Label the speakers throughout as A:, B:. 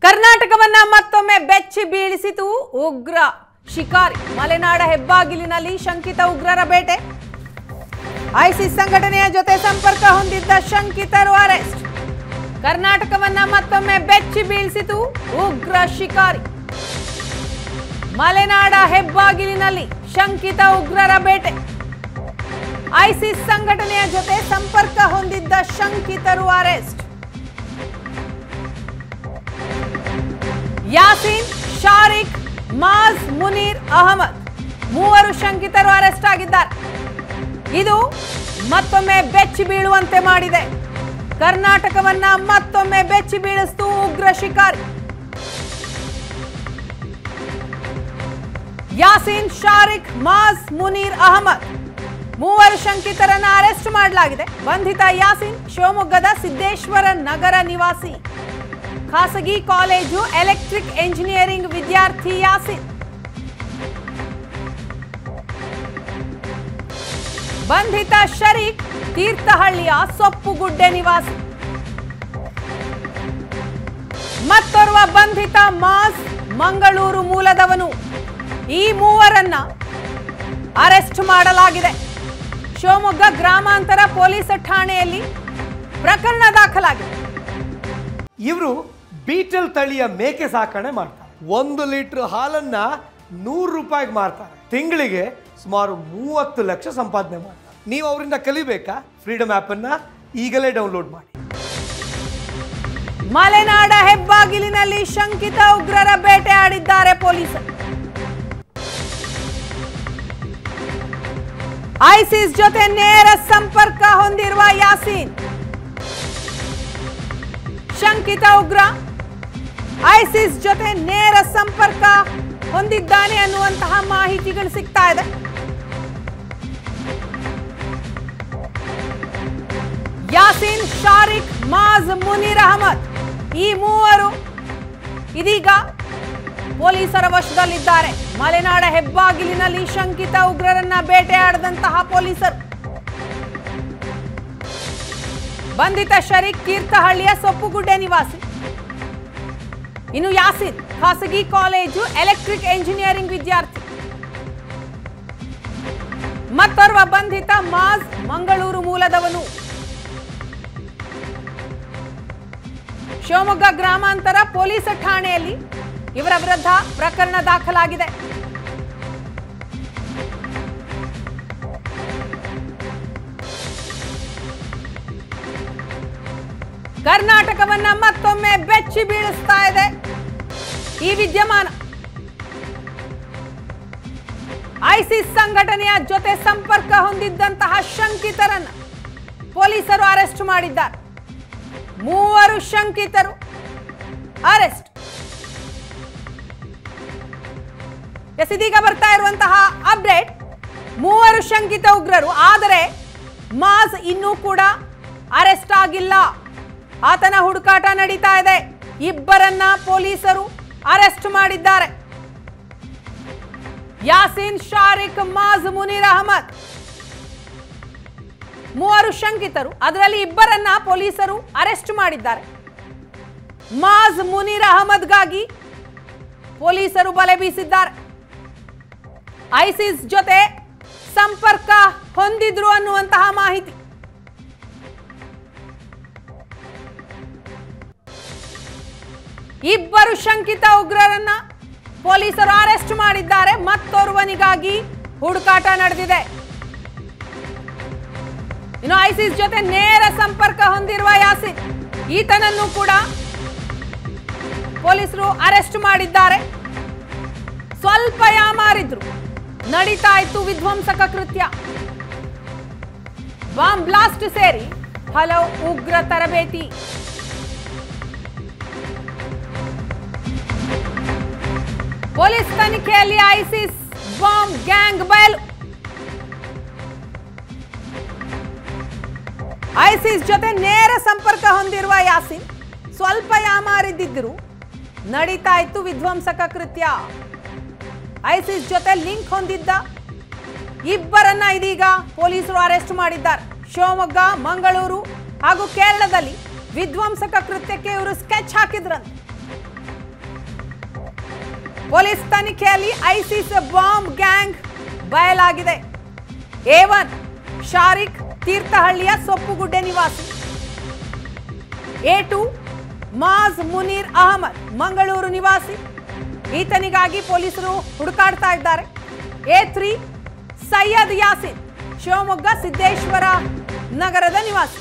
A: ಕರ್ನಾಟಕವನ್ನ ಮತ್ತೊಮ್ಮೆ ಬೆಚ್ಚಿ ಬೀಳಿಸಿತು ಉಗ್ರ ಶಿಕಾರಿ ಮಲೆನಾಡ ಹೆಬ್ಬಾಗಿಲಿನಲ್ಲಿ ಶಂಕಿತ ಉಗ್ರರ ಬೇಟೆ ಐಸಿಸ್ ಸಂಘಟನೆಯ ಜೊತೆ ಸಂಪರ್ಕ ಹೊಂದಿದ್ದ ಶಂಕಿತರು ಅರೆಸ್ಟ್ ಕರ್ನಾಟಕವನ್ನ ಮತ್ತೊಮ್ಮೆ ಬೆಚ್ಚಿ ಬೀಳಿಸಿತು ಉಗ್ರ ಶಿಕಾರಿ ಮಲೆನಾಡ ಹೆಬ್ಬಾಗಿಲಿನಲ್ಲಿ ಶಂಕಿತ ಉಗ್ರರ ಬೇಟೆ ಐಸಿಸ್ ಸಂಘಟನೆಯ ಜೊತೆ ಸಂಪರ್ಕ ಹೊಂದಿದ್ದ ಶಂಕಿತರು ಅರೆಸ್ಟ್ ಯಾಸೀನ್ ಶಾರಿಕ್ ಮಾಜ್ ಮುನೀರ್ ಅಹಮದ್ ಮೂವರು ಶಂಕಿತರು ಅರೆಸ್ಟ್ ಆಗಿದ್ದಾರೆ ಇದು ಮತ್ತೊಮ್ಮೆ ಬೆಚ್ಚಿ ಬೀಳುವಂತೆ ಮಾಡಿದೆ ಕರ್ನಾಟಕವನ್ನ ಮತ್ತೊಮ್ಮೆ ಬೆಚ್ಚಿ ಬೀಳಿಸ್ತು ಉಗ್ರ ಶಿಕಾರಿ ಯಾಸೀನ್ ಶಾರಿಕ್ ಮಾಜ್ ಮುನೀರ್ ಅಹಮದ್ ಮೂವರು ಶಂಕಿತರನ್ನ ಅರೆಸ್ಟ್ ಮಾಡಲಾಗಿದೆ ಬಂಧಿತ ಯಾಸೀನ್ ಶಿವಮೊಗ್ಗದ ಸಿದ್ದೇಶ್ವರ ನಗರ ನಿವಾಸಿ ಖಾಸಗಿ ಕಾಲೇಜು ಎಲೆಕ್ಟ್ರಿಕ್ ಎಂಜಿನಿಯರಿಂಗ್ ವಿದ್ಯಾರ್ಥಿ ಯಾಸಿನ್ ಬಂಧಿತ ಶರೀಕ್ ತೀರ್ಥಹಳ್ಳಿಯ ಸೊಪ್ಪುಗುಡ್ಡೆ ನಿವಾಸಿ ಮತ್ತೋರ್ವ ಬಂಧಿತ ಮಾಸ್ ಮಂಗಳೂರು ಮೂಲದವನು ಈ ಮೂವರನ್ನ ಅರೆಸ್ಟ್ ಮಾಡಲಾಗಿದೆ ಶಿವಮೊಗ್ಗ ಗ್ರಾಮಾಂತರ ಪೊಲೀಸ್ ಠಾಣೆಯಲ್ಲಿ ಪ್ರಕರಣ ದಾಖಲಾಗಿದೆ
B: ಇವರು ಬೀಟಲ್ ತಳಿಯ ಮೇಕೆ ಸಾಕಣೆ ಮಾಡ್ತಾರೆ ಒಂದು ಲೀಟರ್ ಹಾಲನ್ನ ನೂರು ರೂಪಾಯಿಗೆ ಮಾರ್ತಾರೆ ತಿಂಗಳಿಗೆ ಸುಮಾರು ಮೂವತ್ತು ಲಕ್ಷ ಸಂಪಾದನೆ ಮಾಡ್ತಾರೆ ನೀವು ಅವರಿಂದ ಕಲಿಬೇಕಾ ಫ್ರೀಡಮ್ ಆ್ಯಪನ್ನು ಈಗಲೇ ಡೌನ್ಲೋಡ್ ಮಾಡಿ
A: ಮಲೆನಾಡ ಹೆಬ್ಬಾಗಿಲಿನಲ್ಲಿ ಶಂಕಿತ ಉಗ್ರರ ಬೇಟೆ ಆಡಿದ್ದಾರೆ ಪೊಲೀಸರು ಐಸಿಸ್ ಜೊತೆ ನೇರ ಸಂಪರ್ಕ ಹೊಂದಿರುವ ಯಾಸೀನ್ ಶಂಕಿತ ಉಗ್ರ ಐಸಿಸ್ ಜೊತೆ ನೇರ ಸಂಪರ್ಕ ಹೊಂದಿದ್ದಾನೆ ಅನ್ನುವಂತಹ ಮಾಹಿತಿಗಳು ಸಿಗ್ತಾ ಇದೆ ಯಾಸೀನ್ ಶಾರಿಕ್ ಮಾಜ್ ಮುನೀರ್ ಅಹಮದ್ ಈ ಮೂವರು ಇದೀಗ ಪೊಲೀಸರ ವಶದಲ್ಲಿದ್ದಾರೆ ಮಲೆನಾಡ ಹೆಬ್ಬಾಗಿಲಿನಲ್ಲಿ ಶಂಕಿತ ಉಗ್ರರನ್ನ ಬೇಟೆಯಾಡದಂತಹ ಪೊಲೀಸರು ಬಂಧಿತ ಶರೀಕ್ ತೀರ್ಥಹಳ್ಳಿಯ ಸೊಪ್ಪುಗುಡ್ಡೆ ನಿವಾಸಿ ಇನ್ನು ಯಾಸಿನ್ ಖಾಸಗಿ ಕಾಲೇಜು ಎಲೆಕ್ಟ್ರಿಕ್ ಎಂಜಿನಿಯರಿಂಗ್ ವಿದ್ಯಾರ್ಥಿ ಮತ್ತೋರ್ವ ಬಂಧಿತ ಮಾಜ್ ಮಂಗಳೂರು ಮೂಲದವನು ಶಿವಮೊಗ್ಗ ಗ್ರಾಮಾಂತರ ಪೊಲೀಸ್ ಠಾಣೆಯಲ್ಲಿ ಇವರ ವಿರುದ್ಧ ಪ್ರಕರಣ ದಾಖಲಾಗಿದೆ ಕರ್ನಾಟಕವನ್ನ ಮತ್ತೊಮ್ಮೆ ಬೆಚ್ಚಿ ಬೀಳಿಸ್ತಾ ಇದೆ ಈ ವಿದ್ಯಮಾನ ಐಸಿಸ್ ಸಂಘಟನೆಯ ಜೊತೆ ಸಂಪರ್ಕ ಹೊಂದಿದ್ದಂತಹ ಶಂಕಿತರನ್ನ ಪೊಲೀಸರು ಅರೆಸ್ಟ್ ಮಾಡಿದ್ದಾರೆ ಮೂವರು ಶಂಕಿತರು ಅರೆಸ್ಟ್ ಎಸ್ ಇದೀಗ ಬರ್ತಾ ಇರುವಂತಹ ಅಪ್ಡೇಟ್ ಮೂವರು ಶಂಕಿತ ಉಗ್ರರು ಆದರೆ ಮಾಸ್ ಇನ್ನೂ ಕೂಡ ಅರೆಸ್ಟ್ ಆಗಿಲ್ಲ ಆತನ ಹುಡುಕಾಟ ನಡೀತಾ ಇದೆ ಇಬ್ಬರನ್ನ ಪೊಲೀಸರು ಅರೆಸ್ಟ್ ಮಾಡಿದ್ದಾರೆ ಯಾಸೀನ್ ಶಾರಿಕ್ ಮಾಜ್ ಮುನೀರ್ ಅಹಮದ್ ಮೂವರು ಶಂಕಿತರು ಅದರಲ್ಲಿ ಇಬ್ಬರನ್ನ ಪೊಲೀಸರು ಅರೆಸ್ಟ್ ಮಾಡಿದ್ದಾರೆ ಮಾಜ್ ಮುನೀರ್ ಅಹಮದ್ಗಾಗಿ ಪೊಲೀಸರು ಬಲೆ ಬೀಸಿದ್ದಾರೆ ಐಸಿಸ್ ಜೊತೆ ಸಂಪರ್ಕ ಹೊಂದಿದ್ರು ಅನ್ನುವಂತಹ ಮಾಹಿತಿ ಇಬ್ಬರು ಶಂಕಿತ ಉಗ್ರರನ್ನ ಪೊಲೀಸರು ಅರೆಸ್ಟ್ ಮಾಡಿದ್ದಾರೆ ಮತ್ತೋರ್ವನಿಗಾಗಿ ಹುಡುಕಾಟ ನಡೆದಿದೆ ಇನ್ನು ಐಸಿಸ್ ಜೊತೆ ನೇರ ಸಂಪರ್ಕ ಹೊಂದಿರುವ ಯಾಸಿನ್ ಈತನನ್ನು ಕೂಡ ಪೊಲೀಸರು ಅರೆಸ್ಟ್ ಮಾಡಿದ್ದಾರೆ ಸ್ವಲ್ಪ ಯಾಮಾರಿದ್ರು ನಡೀತಾ ಇತ್ತು ವಿಧ್ವಂಸಕ ಕೃತ್ಯ ಬಾಂಬ್ ಬ್ಲಾಸ್ಟ್ ಸೇರಿ ಹಲವು ಉಗ್ರ ತರಬೇತಿ ಪೊಲೀಸ್ ತನಿಖೆಯಲ್ಲಿ ಐಸಿಸ್ ಬಾಂಬ್ ಗ್ಯಾಂಗ್ ಬಯಲು ಐಸಿಸ್ ಜೊತೆ ನೇರ ಸಂಪರ್ಕ ಹೊಂದಿರುವ ಯಾಸಿನ್ ಸ್ವಲ್ಪ ಯಾಮಾರಿದ್ದಿದ್ರು ನಡೀತಾ ಇತ್ತು ವಿಧ್ವಂಸಕ ಕೃತ್ಯ ಐಸಿಸ್ ಜೊತೆ ಲಿಂಕ್ ಹೊಂದಿದ್ದ ಇಬ್ಬರನ್ನ ಇದೀಗ ಪೊಲೀಸರು ಅರೆಸ್ಟ್ ಮಾಡಿದ್ದಾರೆ ಶಿವಮೊಗ್ಗ ಮಂಗಳೂರು ಹಾಗೂ ಕೇರಳದಲ್ಲಿ ವಿಧ್ವಂಸಕ ಕೃತ್ಯಕ್ಕೆ ಇವರು ಸ್ಕೆಚ್ ಹಾಕಿದ್ರಂತೆ ಪೊಲೀಸ್ ತನಿಖೆಯಲ್ಲಿ ಐಸಿಸ್ ಬಾಂಬ್ ಗ್ಯಾಂಗ್ ಬಯಲಾಗಿದೆ ಎ ಒನ್ ಶಾರಿಕ್ ತೀರ್ಥಹಳ್ಳಿಯ ಸೊಪ್ಪುಗುಡ್ಡೆ ನಿವಾಸಿ ಎ ಟು ಮಾಜ್ ಮುನೀರ್ ಅಹಮದ್ ಮಂಗಳೂರು ನಿವಾಸಿ ಈತನಿಗಾಗಿ ಪೊಲೀಸರು ಹುಡುಕಾಡ್ತಾ ಇದ್ದಾರೆ ಎ ತ್ರೀ ಸೈಯದ್ ಯಾಸಿನ್ ಶಿವಮೊಗ್ಗ ಸಿದ್ದೇಶ್ವರ ನಗರದ ನಿವಾಸಿ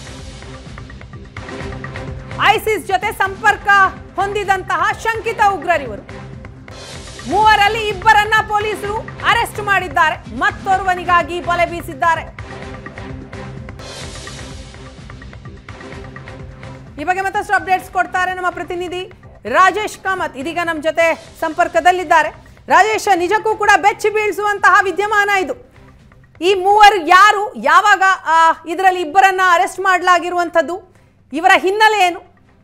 A: ಐಸಿಸ್ ಜೊತೆ ಸಂಪರ್ಕ ಹೊಂದಿದಂತಹ ಶಂಕಿತ ಉಗ್ರರಿವರು ಮೂವರಲ್ಲಿ ಇಬ್ಬರನ್ನ ಪೊಲೀಸರು ಅರೆಸ್ಟ್ ಮಾಡಿದ್ದಾರೆ ಮತ್ತೋರ್ವನಿಗಾಗಿ ಬಲೆ ಬೀಸಿದ್ದಾರೆ ಈ ಬಗ್ಗೆ ಮತ್ತಷ್ಟು ಅಪ್ಡೇಟ್ಸ್ ಕೊಡ್ತಾರೆ ನಮ್ಮ ಪ್ರತಿನಿಧಿ ರಾಜೇಶ್ ಕಾಮತ್ ಇದೀಗ ನಮ್ಮ ಜೊತೆ ಸಂಪರ್ಕದಲ್ಲಿದ್ದಾರೆ ರಾಜೇಶ್ ನಿಜಕ್ಕೂ ಕೂಡ ಬೆಚ್ಚಿ ಬೀಳಿಸುವಂತಹ ವಿದ್ಯಮಾನ ಇದು ಈ ಮೂವರು ಯಾರು ಯಾವಾಗ ಇದರಲ್ಲಿ ಇಬ್ಬರನ್ನ ಅರೆಸ್ಟ್ ಮಾಡಲಾಗಿರುವಂಥದ್ದು ಇವರ ಹಿನ್ನೆಲೆ ಏನು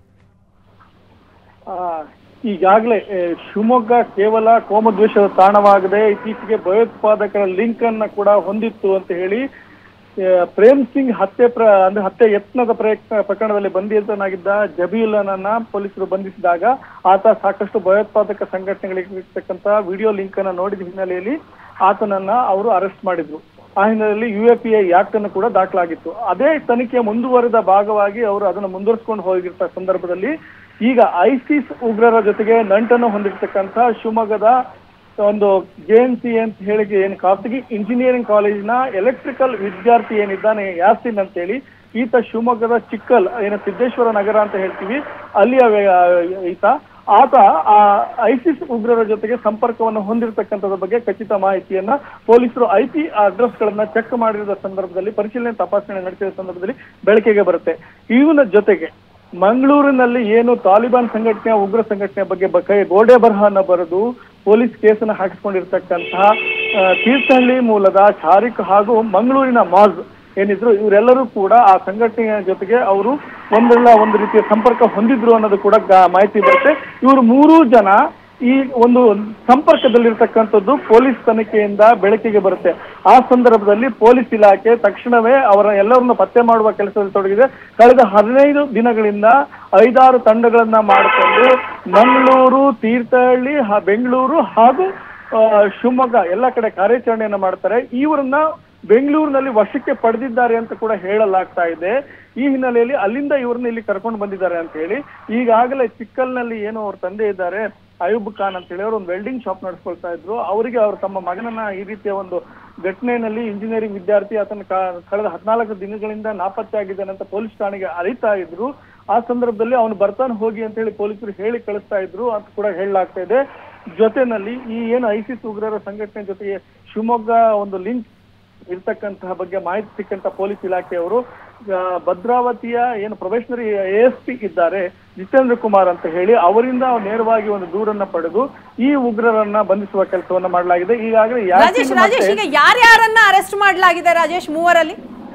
C: ಆ, ಈಗಾಗಲೇ ಆ, ಶಿವಮೊಗ್ಗ ಕೇವಲ ಕೋಮದ್ವೇಷದ ತಾಣವಾಗದೆ ಇತ್ತೀಚೆಗೆ ಭಯೋತ್ಪಾದಕರ ಲಿಂಕ್ ಅನ್ನ ಕೂಡ ಹೊಂದಿತ್ತು ಅಂತ ಹೇಳಿ ಆ, ಪ್ರೇಮ್ ಸಿಂಗ್ ಹತ್ಯೆ ಪ್ರ ಅಂದ್ರೆ ಹತ್ಯೆ ಯತ್ನದ ಪ್ರಯತ್ನ ಪ್ರಕರಣದಲ್ಲಿ ಬಂಧಿತನಾಗಿದ್ದ ಜಬೀಲನನ್ನ ಪೊಲೀಸರು ಬಂಧಿಸಿದಾಗ ಆತ ಸಾಕಷ್ಟು ಭಯೋತ್ಪಾದಕ ಸಂಘಟನೆಗಳಿಗೆ ಇರ್ತಕ್ಕಂತ ವಿಡಿಯೋ ಲಿಂಕ್ ಅನ್ನ ನೋಡಿದ ಹಿನ್ನೆಲೆಯಲ್ಲಿ ಆತನನ್ನ ಅವರು ಅರೆಸ್ಟ್ ಮಾಡಿದ್ರು ಆ ಹಿನ್ನೆಲೆಯಲ್ಲಿ U A P I act ಅನ್ನು ಕೂಡ ದಾಖಲಾಗಿತ್ತು ಅದೇ ತನಿಖೆಯ ಮುಂದುವರೆದ ಭಾಗವಾಗಿ ಅವರು ಅದನ್ನು ಮುಂದುವರಿಸಿಕೊಂಡು ಹೋಗಿರ್ತ ಸಂದರ್ಭದಲ್ಲಿ ಈಗ ಐಸಿಸ್ ಉಗ್ರರ ಜೊತೆಗೆ ನಂಟನ್ನು ಹೊಂದಿರತಕ್ಕಂತ ಶಿವಮೊಗ್ಗದ ಒಂದು ಜೆ ಎನ್ ಸಿ ಅಂತ ಹೇಳಿ ಏನು ಖಾಸಗಿ ಇಂಜಿನಿಯರಿಂಗ್ ಕಾಲೇಜಿನ ಎಲೆಕ್ಟ್ರಿಕಲ್ ವಿದ್ಯಾರ್ಥಿ ಏನಿದ್ದಾನೆ ಯಾಸಿನ್ ಅಂತೇಳಿ ಈತ ಶಿವಮೊಗ್ಗದ ಚಿಕ್ಕಲ್ ಏನು ಸಿದ್ದೇಶ್ವರ ನಗರ ಅಂತ ಹೇಳ್ತೀವಿ ಅಲ್ಲಿಯ ವ್ಯ- ಈತ ಆತ ಆ ಐಸಿಸ್ ಉಗ್ರರ ಜೊತೆಗೆ ಸಂಪರ್ಕವನ್ನು ಹೊಂದಿರತಕ್ಕಂಥದ್ರ ಬಗ್ಗೆ ಖಚಿತ ಮಾಹಿತಿಯನ್ನ ಪೊಲೀಸರು ಐ ಪಿ ಅಡ್ರೆಸ್ ಗಳನ್ನ ಚೆಕ್ ಮಾಡಿರುವ ಸಂದರ್ಭದಲ್ಲಿ ಪರಿಶೀಲನೆ ತಪಾಸಣೆ ನಡೆಸಿದ ಸಂದರ್ಭದಲ್ಲಿ ಬೆಳಕಿಗೆ ಬರುತ್ತೆ ಇವನ ಜೊತೆಗೆ ಮಂಗಳೂರಿನಲ್ಲಿ ಏನು ತಾಲಿಬಾನ್ ಸಂಘಟನೆಯ ಉಗ್ರ ಸಂಘಟನೆಯ ಬಗ್ಗೆ ಬ- ಕೈ ಗೋಡೆ ಬರಹನ ಬರೆದು ಪೊಲೀಸ್ ಕೇಸನ್ನು ಹಾಕಿಸ್ಕೊಂಡಿರ್ತಕ್ಕಂತಹ ಆ, ತೀರ್ಥಹಳ್ಳಿ ಮೂಲದ ಶಾರಿಕ್ ಹಾಗೂ ಮಂಗಳೂರಿನ ಮಾಜ್ ಏನಿದ್ರು ಇವರೆಲ್ಲರೂ ಕೂಡ ಆ ಸಂಘಟನೆಯ ಜೊತೆಗೆ ಅವರು ಒಂದಲ್ಲ ಒಂದು ರೀತಿಯ ಸಂಪರ್ಕ ಹೊಂದಿದ್ರು ಅನ್ನೋದು ಕೂಡ ಗ- ಮಾಹಿತಿ ಬರುತ್ತೆ ಇವರು ಮೂರೂ ಜನ ಈ ಒಂದು ಸಂಪರ್ಕದಲ್ಲಿರ್ತಕ್ಕಂಥದ್ದು ಪೊಲೀಸ್ ತನಿಖೆಯಿಂದ ಬೆಳಕಿಗೆ ಬರುತ್ತೆ ಆ ಸಂದರ್ಭದಲ್ಲಿ ಪೊಲೀಸ್ ಇಲಾಖೆ ತಕ್ಷಣವೇ ಅವರ ಎಲ್ಲರನ್ನು ಪತ್ತೆ ಮಾಡುವ ಕೆಲಸದಲ್ಲಿ ತೊಡಗಿದೆ ಕಳೆದ ಹದಿನೈದು ದಿನಗಳಿಂದ ಐದಾರು ತಂಡಗಳನ್ನ ಮಾಡಿಕೊಂಡು ಮಂಗಳೂರು ತೀರ್ಥಹಳ್ಳಿ ಹ- ಬೆಂಗಳೂರು ಹಾಗೂ ಆ, ಶಿವಮೊಗ್ಗ ಎಲ್ಲ ಕಡೆ ಕಾರ್ಯಾಚರಣೆಯನ್ನ ಮಾಡ್ತಾರೆ ಇವರನ್ನ ಬೆಂಗಳೂರಿನಲ್ಲಿ ವಶಕ್ಕೆ ಪಡೆದಿದ್ದಾರೆ ಅಂತ ಕೂಡ ಹೇಳಲಾಗ್ತಾ ಇದೆ ಈ ಹಿನ್ನೆಲೆಯಲ್ಲಿ ಅಲ್ಲಿಂದ ಇವ್ರನ್ನ ಇಲ್ಲಿ ಕರ್ಕೊಂಡು ಬಂದಿದ್ದಾರೆ ಅಂತ ಹೇಳಿ ಈಗಾಗಲೇ ಚಿಕ್ಕಲ್ನಲ್ಲಿ ಏನು ಅವ್ರ ತಂದೆ ಇದ್ದಾರೆ ಅಯೂಬ್ ಖಾನ್ ಅಂತ ಹೇಳಿ ಅವರು ಒಂದು ವೆಲ್ಡಿಂಗ್ ಶಾಪ್ ನಡೆಸ್ಕೊಳ್ತಾ ಇದ್ರು ಅವರಿಗೆ ಅವರು ತಮ್ಮ ಮಗನನ್ನ ಈ ರೀತಿಯ ಒಂದು ಘಟನೆಯಲ್ಲಿ ಇಂಜಿನಿಯರಿಂಗ್ ವಿದ್ಯಾರ್ಥಿ ಆತನ ಕ- ಕಳೆದ ಹದಿನಾಲ್ಕು ದಿನಗಳಿಂದ ನಾಪತ್ತೆ ಆಗಿದ್ದಾನೆ ಅಂತ ಪೊಲೀಸ್ ಠಾಣೆಗೆ ಅರಿತಾ ಇದ್ರು ಆ ಸಂದರ್ಭದಲ್ಲಿ ಅವನು ಬರ್ತಾನೆ ಹೋಗಿ ಅಂತ ಹೇಳಿ ಪೊಲೀಸರು ಹೇಳಿ ಕಳಿಸ್ತಾ ಇದ್ರು ಅಂತ ಕೂಡ ಹೇಳಲಾಗ್ತಾ ಇದೆ ಜೊತೆನಲ್ಲಿ ಈ ಏನು ಐಸಿಸ್ ಉಗ್ರರ ಸಂಘಟನೆ ಜೊತೆಗೆ ಶಿವಮೊಗ್ಗ ಒಂದು ಲಿಂಕ್ ಇರ್ತಕ್ಕಂತಹ ಬಗ್ಗೆ ಮಾಹಿತಿ ಸಿಕ್ಕಂತ ಪೊಲೀಸ್ ಇಲಾಖೆಯವರು ಆ, ಭದ್ರಾವತಿಯ ಏನು ಪ್ರೊಬೇಷನರಿ ಎ ಎಸ್ ಪಿ ಇದ್ದಾರೆ ಜಿತೇಂದ್ರ ಕುಮಾರ್ ಅಂತ ಹೇಳಿ ಅವರಿಂದ ನೇರವಾಗಿ ಒಂದು ದೂರನ್ನ ಪಡೆದು ಈ ಉಗ್ರರನ್ನ ಬಂಧಿಸುವ ಕೆಲಸವನ್ನ ಮಾಡಲಾಗಿದೆ ಈಗಾಗಲೇ
A: ರಾಜೇಶ್
C: ಯಾಸಿನ್
A: ರಾಜೇಶ್
C: ಮತ್ತೆ-
A: ಈಗ ಯಾರ್ಯಾರನ್ನ ಅರೆಸ್ಟ್ ಮಾಡಲಾಗಿದೆ ರಾಜೇಶ್ ಮೂವರಲ್ಲಿ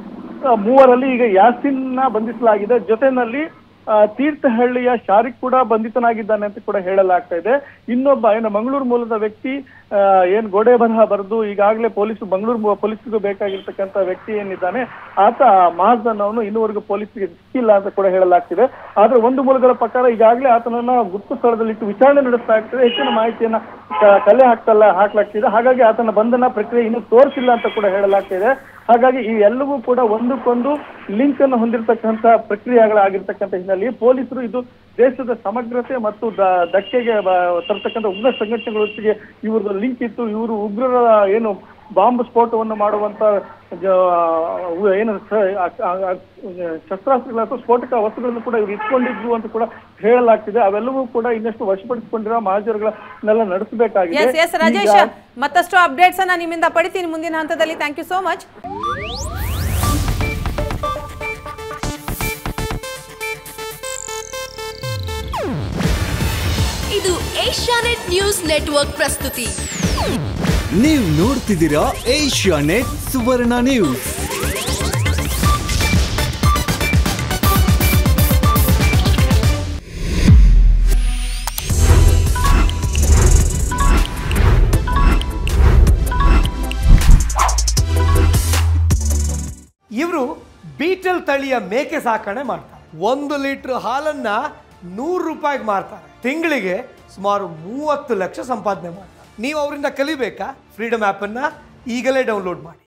C: ಆ, ಮೂವರಲ್ಲಿ ಈಗ ಯಾಸಿನ್ನ ಬಂಧಿಸಲಾಗಿದೆ ಜೊತೆನಲ್ಲಿ ಆ, ತೀರ್ಥಹಳ್ಳಿಯ ಶಾರಿಕ್ ಕೂಡ ಬಂಧಿತನಾಗಿದ್ದಾನೆ ಅಂತ ಕೂಡ ಹೇಳಲಾಗ್ತಾ ಇದೆ ಇನ್ನೊಬ್ಬ ಏನು ಮಂಗಳೂರು ಮೂಲದ ವ್ಯಕ್ತಿ ಆ, ಏನ್ ಗೋಡೆ ಬರಹ ಬರೆದು ಈಗಾಗಲೇ ಪೊಲೀಸರು ಮಂಗಳೂರು ಪೊಲೀಸರಿಗೂ ಬೇಕಾಗಿರ್ತಕ್ಕಂಥ ವ್ಯಕ್ತಿ ಏನಿದ್ದಾನೆ ಆತ ಮಾಜ್ ಅನ್ನೋನು ಇನ್ನೂವರೆಗೂ ಪೊಲೀಸರಿಗೆ ಸಿಕ್ಕಿಲ್ಲ ಅಂತ ಕೂಡ ಹೇಳಲಾಗ್ತಿದೆ ಆದ್ರೆ ಒಂದು ಮೂಲಗಳ ಪ್ರಕಾರ ಈಗಾಗಲೇ ಆತನನ್ನ ಗುಪ್ತ ಸ್ಥಳದಲ್ಲಿಟ್ಟು ವಿಚಾರಣೆ ನಡೆಸ್ತಾ ಆಗ್ತದೆ ಹೆಚ್ಚಿನ ಮಾಹಿತಿಯನ್ನ ಕ- ಕಲೆ ಹಾಕ್ತಲ್ಲ ಹಾಕ್ಲಾಗ್ತಿದೆ ಹಾಗಾಗಿ ಆತನ ಬಂಧನ ಪ್ರಕ್ರಿಯೆ ಇನ್ನೂ ತೋರಿಸಿಲ್ಲ ಅಂತ ಕೂಡ ಹೇಳಲಾಗ್ತಿದೆ ಹಾಗಾಗಿ ಈ ಎಲ್ಲವೂ ಕೂಡ ಒಂದಕ್ಕೊಂದು ಲಿಂಕ್ ಅನ್ನು ಹೊಂದಿರತಕ್ಕಂತ ಪ್ರಕ್ರಿಯೆಗಳಾಗಿರ್ತಕ್ಕಂಥ ಹಿನ್ನೆಲೆಯಲ್ಲಿ ಪೊಲೀಸರು ಇದು ದೇಶದ ಸಮಗ್ರತೆ ಮತ್ತು ದ- ಧಕ್ಕೆಗೆ ಬ- ತರ್ತಕ್ಕಂಥ ಉಗ್ರ ಸಂಘಟನೆಗಳೊಟ್ಟಿಗೆ ಇವ್ರದ್ದು ಲಿಂಕ್ ಇತ್ತು ಇವರು ಉಗ್ರರ ಏನು ಬಾಂಬ್ ಸ್ಫೋಟವನ್ನು ಮಾಡುವಂತ ಜ- ಉ- ಏನು ಸ- ಆ- ಆ- ಆ- ಶಸ್ತ್ರಾಸ್ತ್ರಗಳ ಅಥವಾ ಸ್ಫೋಟಕ ವಸ್ತುಗಳನ್ನು ಕೂಡ ಇವ್ರು ಇಟ್ಕೊಂಡಿದ್ರು ಅಂತ ಕೂಡ ಹೇಳಲಾಗ್ತಿದೆ ಅವೆಲ್ಲವೂ ಕೂಡ ಇನ್ನಷ್ಟು ವಶಪಡಿಸಿಕೊಂಡಿರೋ ಮಹಾಜರುಗಳನ್ನೆಲ್ಲ ನಡೆಸಬೇಕಾಗಿದೆ
A: ಎಸ್ ಎಸ್ ರಾಜೇಶ್ ಮತ್ತಷ್ಟು ಅಪ್ಡೇಟ್ಸ್ ಅನ್ನ ನಿಮ್ಮಿಂದ ಪಡಿತೀನಿ ಮುಂದಿನ ಹಂತದಲ್ಲಿ ಥ್ಯಾಂಕ್ ಯು ಸೋ ಮಚ್
D: ಇದು ಏಷ್ಯಾನೆಟ್ ನ್ಯೂಸ್ ನೆಟ್ವರ್ಕ್ ಪ್ರಸ್ತುತಿ
E: ನೀವು ನೋಡ್ತಿದ್ದೀರಾ ಏಷ್ಯಾ ನೆಟ್ ಸುವರ್ಣ ನ್ಯೂಸ್
B: ಇವರು ಬೀಟಲ್ ತಳಿಯ ಮೇಕೆ ಸಾಕಣೆ ಮಾಡ್ತಾರೆ ಒಂದು ಲೀಟರ್ ಹಾಲನ್ನ ನೂರು ರೂಪಾಯಿಗೆ ಮಾರ್ತಾರೆ ತಿಂಗಳಿಗೆ ಸುಮಾರು ಮೂವತ್ತು ಲಕ್ಷ ಸಂಪಾದನೆ ಮಾಡ್ತಾರೆ ನೀವು ಅವರಿಂದ ಕಲಿಬೇಕಾ ಫ್ರೀಡಮ್ ಆ್ಯಪನ್ನು ಈಗಲೇ ಡೌನ್ಲೋಡ್ ಮಾಡಿ